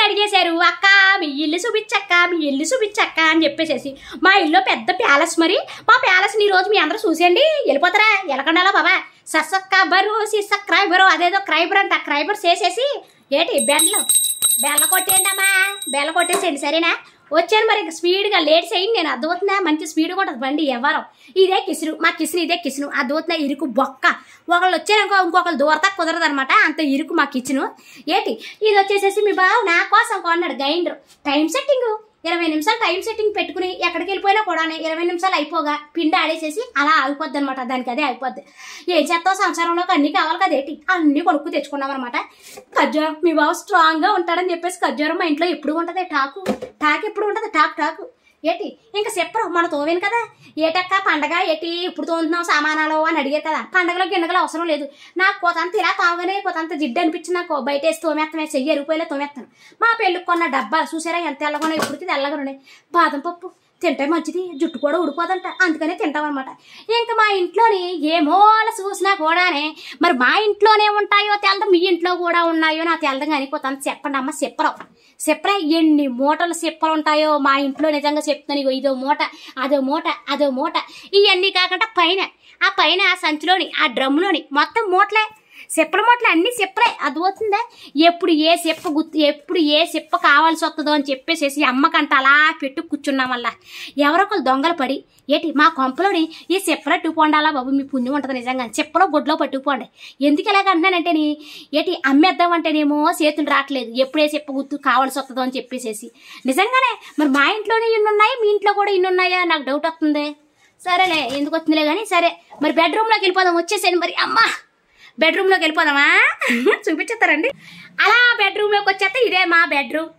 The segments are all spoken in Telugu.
అడిగేశారు అక్క మీ ఇల్లు చూపించక్క మీ ఇల్లు చూపించక్క అని చెప్పేసేసి మా ఇల్లు పెద్ద ప్యాలెస్ మరి మా ప్యాలెస్ని ఈ రోజు మీ అందరూ చూసేయండి వెళ్ళిపోతారా ఎలకండాలా బాబా సబ్స్క్రైబరు సబ్స్క్రైబరు అదేదో క్రైబర్ అంట క్రైబర్ చేసేసి ఏంటి బెల్లం బెల్ల కొట్టేయండి అమ్మా బెల్ల కొట్టేసేయండి సరేనా వచ్చాను మరి స్పీడ్గా లేట్ చేయండి నేను అర్థమవుతుందా మంచి స్పీడ్ కూడా బండి ఎవరం ఇదే కిసురు మా కిసురు ఇదే కిసును అర్థమవుతుందా ఇరుకు బొక్క ఒకళ్ళు వచ్చారనుకో ఇంకొకళ్ళు దూరతా కుదరదు అనమాట అంత ఇరుకు మా కిచెను ఏంటి ఇది వచ్చేసేసి మీ బావ నా కోసం కొన్నాడు గ్రైండర్ టైం సెట్టింగ్ ఇరవై నిమిషాలు టైం సెట్టింగ్ పెట్టుకుని ఎక్కడికి వెళ్ళిపోయినా కూడా ఇరవై నిమిషాలు అయిపోగా పిండి ఆడేసేసి అలా ఆగిపోద్ది అనమాట దానికి అదే అయిపోద్ది ఏం చేస్తావు సంసారంలోకి అన్ని కావాలి కదా ఏంటి అన్ని కొనుక్కు తెచ్చుకున్నాం అనమాట ఖర్జూరం మీ బావ స్ట్రాంగ్ గా ఉంటాడని చెప్పేసి ఖర్జూరం మా ఇంట్లో ఎప్పుడు ఉంటది టాకు టాక్ ఎప్పుడు ఉంటది టాక్ టాకు ఏటి ఇంకా చెప్పరు మన తోవేను కదా ఏటక్క పండగ ఏటి ఇప్పుడు తోముతున్నావు సామానాలు అని అడిగారు కదా పండగలో గిన్నెగలు అవసరం లేదు నాకు కొతంత ఇలా తాగనే కొతంత జిడ్డు అనిపించి నాకు బయట వేసి తోమేస్తాను చెయ్యి ఎరిగిపోయేలా తోమేస్తాను మా పెళ్ళికి కొన్న డబ్బాలు చూసారా ఎంత తెల్లగా ఇప్పుడు తెల్లగా ఉన్నాయి బాదం పప్పు తింటే మంచిది జుట్టు కూడా ఊడిపోదంట అందుకనే తింటాం అనమాట ఇంకా మా ఇంట్లోని ఏ మూల చూసినా కూడానే మరి మా ఇంట్లోనే ఉంటాయో తెలదు మీ ఇంట్లో కూడా ఉన్నాయో నా తెలదు కానీ పోతాను చెప్పండి అమ్మ చెప్పరావు చెప్పరా ఎన్ని మూటలు చెప్పలు ఉంటాయో మా ఇంట్లో నిజంగా చెప్తాను ఇగో ఇదో మూట అదో మూట అదో మూట ఇవన్నీ కాకుండా పైన ఆ పైన ఆ సంచిలోని ఆ డ్రమ్లోని మొత్తం మూటలే చెప్పల మూటలు అన్ని చెప్పలే అర్థమవుతుందా ఎప్పుడు ఏ చెప్ప గుర్తు ఎప్పుడు ఏ చెప్ప కావాల్సి వస్తుందో అని చెప్పేసేసి అమ్మకంట అలా పెట్టు కూర్చున్నాం వల్ల ఎవరొకరు దొంగలు పడి ఏటి మా కొంపలోని ఈ చెప్పలో టూపోండాలా బాబు మీ పుణ్యం ఉంటుంది నిజంగా చెప్పలో గుడ్లో పట్టుకుపోండి ఎందుకు ఇలాగ అంటున్నానంటేని ఏటి అమ్మేద్దామంటేనేమో చేతులు రావట్లేదు ఎప్పుడే చెప్ప గుర్తు కావాల్సి వస్తుందో అని చెప్పేసేసి నిజంగానే మరి మా ఇంట్లోనే ఇన్ని ఉన్నాయి మీ ఇంట్లో కూడా ఇన్ని ఉన్నాయా నాకు డౌట్ వస్తుంది సరేలే ఎందుకు వచ్చిందిలే కానీ సరే మరి బెడ్రూమ్లోకి వెళ్ళిపోదాం వచ్చేసాను మరి అమ్మా బెడ్రూమ్లోకి వెళ్ళిపోదామా చూపించేస్తారండి అలా బెడ్రూమ్లోకి వచ్చేస్తే ఇదే మా బెడ్రూమ్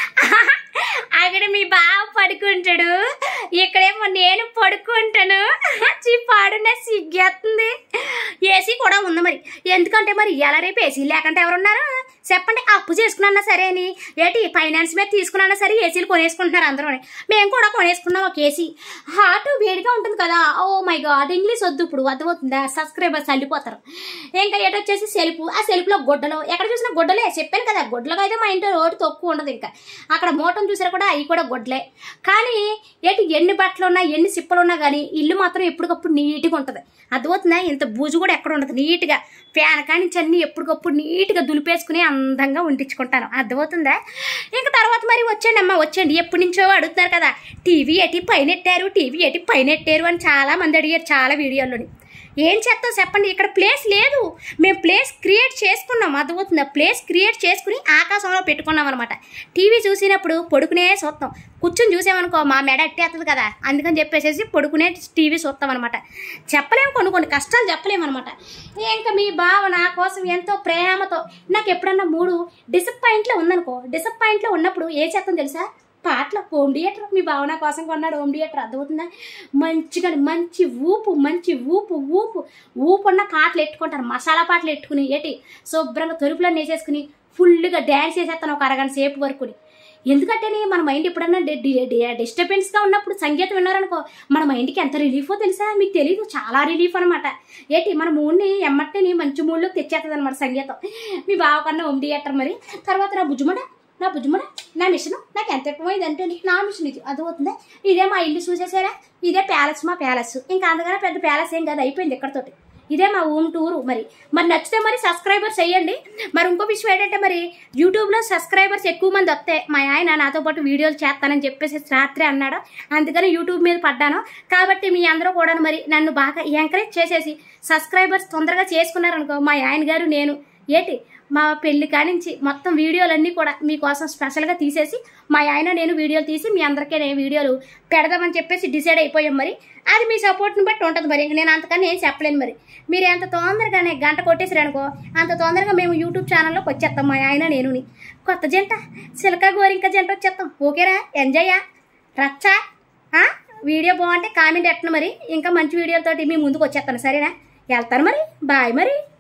అక్కడ మీ బావ పడుకుంటాడు ఇక్కడేమో నేను పడుకుంటాను చీ పాడున సిగ్గేస్తుంది ఏసీ కూడా ఉంది మరి ఎందుకంటే మరి ఎలా రేపు ఏసీ లేకుంటే ఎవరున్నారు చెప్పండి అప్పు చేసుకున్నా సరే అని ఏంటి ఫైనాన్స్ మీద తీసుకున్నా సరే ఏసీలు కొనేసుకుంటున్నారు అందరూ మేము కూడా కొనేసుకున్నాం ఒక ఏసీ హార్ట్ వేడిగా ఉంటుంది కదా ఓ మై గాడ్ ఇంగ్లీష్ వద్దు ఇప్పుడు అర్థమవుతుందా సబ్స్క్రైబర్స్ అల్లిపోతారు ఇంకా ఏటొచ్చేసి సెల్ఫ్ ఆ సెల్ఫ్లో గుడ్డలు ఎక్కడ చూసినా గుడ్డలే చెప్పాను కదా గుడ్డలకు అయితే మా ఇంట్లో రోడ్డు తక్కువ ఉండదు ఇంకా అక్కడ మోటం చూసారా కూడా అవి కూడా గుడ్డలే కానీ ఏంటి ఎన్ని బట్టలు ఉన్నా ఎన్ని సిప్పలు ఉన్నా కానీ ఇల్లు మాత్రం ఎప్పటికప్పుడు నీట్గా ఉంటుంది అర్థమవుతుందా ఇంత బూజు కూడా ఎక్కడ ఉండదు నీట్గా ఫ్యాన్ కానించి అన్ని ఎప్పటికప్పుడు నీట్గా దులిపేసుకుని అందంగా ఉండించుకుంటాను అర్థమవుతుందా ఇంకా తర్వాత మరి వచ్చేయండి అమ్మ వచ్చేయండి ఎప్పటి నుంచో అడుగుతున్నారు కదా టీవీ ఎటి పైన ఎట్టారు టీవీ ఎటి పైన ఎట్టారు అని చాలా మంది అడిగారు చాలా వీడియోల్లోని ఏం చేస్తాం చెప్పండి ఇక్కడ ప్లేస్ లేదు మేము ప్లేస్ క్రియేట్ చేసుకున్నాం అర్థమవుతుందా ప్లేస్ క్రియేట్ చేసుకుని ఆకాశంలో పెట్టుకున్నాం అనమాట టీవీ చూసినప్పుడు పడుకునే చూస్తాం కూర్చొని చూసామనుకో మా మెడ ఎట్టేస్తుంది కదా అందుకని చెప్పేసి పడుకునే టీవీ చూస్తాం అనమాట చెప్పలేము కొన్ని కొన్ని కష్టాలు చెప్పలేము అనమాట ఇంకా మీ బావ నా కోసం ఎంతో ప్రేమతో నాకు ఎప్పుడన్నా మూడు డిసప్పాయింట్లో ఉందనుకో డిసప్పాయింట్లో ఉన్నప్పుడు ఏ చేస్తాం తెలుసా పాటలు హోమ్ థియేటర్ మీ భావన కోసం కొన్నాడు హోమ్ థియేటర్ అర్థమవుతుందా మంచిగా మంచి ఊపు మంచి ఊపు ఊపు ఊపు ఉన్న పాటలు ఎట్టుకుంటారు మసాలా పాటలు ఎట్టుకుని ఏటి శుభ్రంగా తొరుపులో నేసేసుకుని ఫుల్గా డ్యాన్స్ చేసేస్తాను ఒక అరగంట సేపు వరకుని ఎందుకంటే మన మైండ్ ఎప్పుడన్నా డిస్టర్బెన్స్గా ఉన్నప్పుడు సంగీతం విన్నారనుకో మన మైండ్కి ఎంత రిలీఫో తెలుసా మీకు తెలియదు చాలా రిలీఫ్ అనమాట ఏంటి మన మూడ్ని ఎమ్మట్టని మంచి మూడ్లోకి తెచ్చేస్తుంది అనమాట సంగీతం మీ బావ కన్నా హోమ్ థియేటర్ మరి తర్వాత నా బుజ్జుమడ నా బుజ్జుమడ నా మిషన్ నాకు ఎంత ఎక్కువైంది అంటే నా మిషన్ ఇది అర్థమవుతుందా ఇదే మా ఇల్లు చూసేసారా ఇదే ప్యాలెస్ మా ప్యాలెస్ ఇంకా అందుకనే పెద్ద ప్యాలెస్ ఏం కాదు అయిపోయింది ఇక్కడతోటి ఇదే మా హోమ్ టూరు మరి మరి నచ్చితే మరి సబ్స్క్రైబర్స్ చేయండి మరి ఇంకో విషయం ఏంటంటే మరి యూట్యూబ్లో సబ్స్క్రైబర్స్ ఎక్కువ మంది వస్తే మా ఆయన నాతో పాటు వీడియోలు చేస్తానని చెప్పేసి రాత్రి అన్నాడు అందుకని యూట్యూబ్ మీద పడ్డాను కాబట్టి మీ అందరూ కూడా మరి నన్ను బాగా ఎంకరేజ్ చేసేసి సబ్స్క్రైబర్స్ తొందరగా చేసుకున్నారనుకో మా ఆయన గారు నేను ఏంటి మా పెళ్లి కానించి మొత్తం వీడియోలన్నీ కూడా మీకోసం స్పెషల్గా తీసేసి మా ఆయన నేను వీడియోలు తీసి మీ అందరికీ నేను వీడియోలు పెడదామని చెప్పేసి డిసైడ్ అయిపోయాం మరి అది మీ సపోర్ట్ని బట్టి ఉంటుంది మరి ఇంక నేను అంతకన్నా ఏం చెప్పలేను మరి మీరు ఎంత తొందరగానే గంట కొట్టేసారనుకో అంత తొందరగా మేము యూట్యూబ్ ఛానల్లోకి వచ్చేస్తాం మా ఆయన నేనుని కొత్త జంట సిలకా గోరింక జంట వచ్చేస్తాం ఓకేరా ఎంజాయా రచ్చా ఆ? వీడియో బాగుంటే కామెంట్ ఎట్టను మరి ఇంకా మంచి వీడియోలతోటి మీ ముందుకు వచ్చేస్తాను సరేనా వెళ్తాను మరి బాయ్ మరి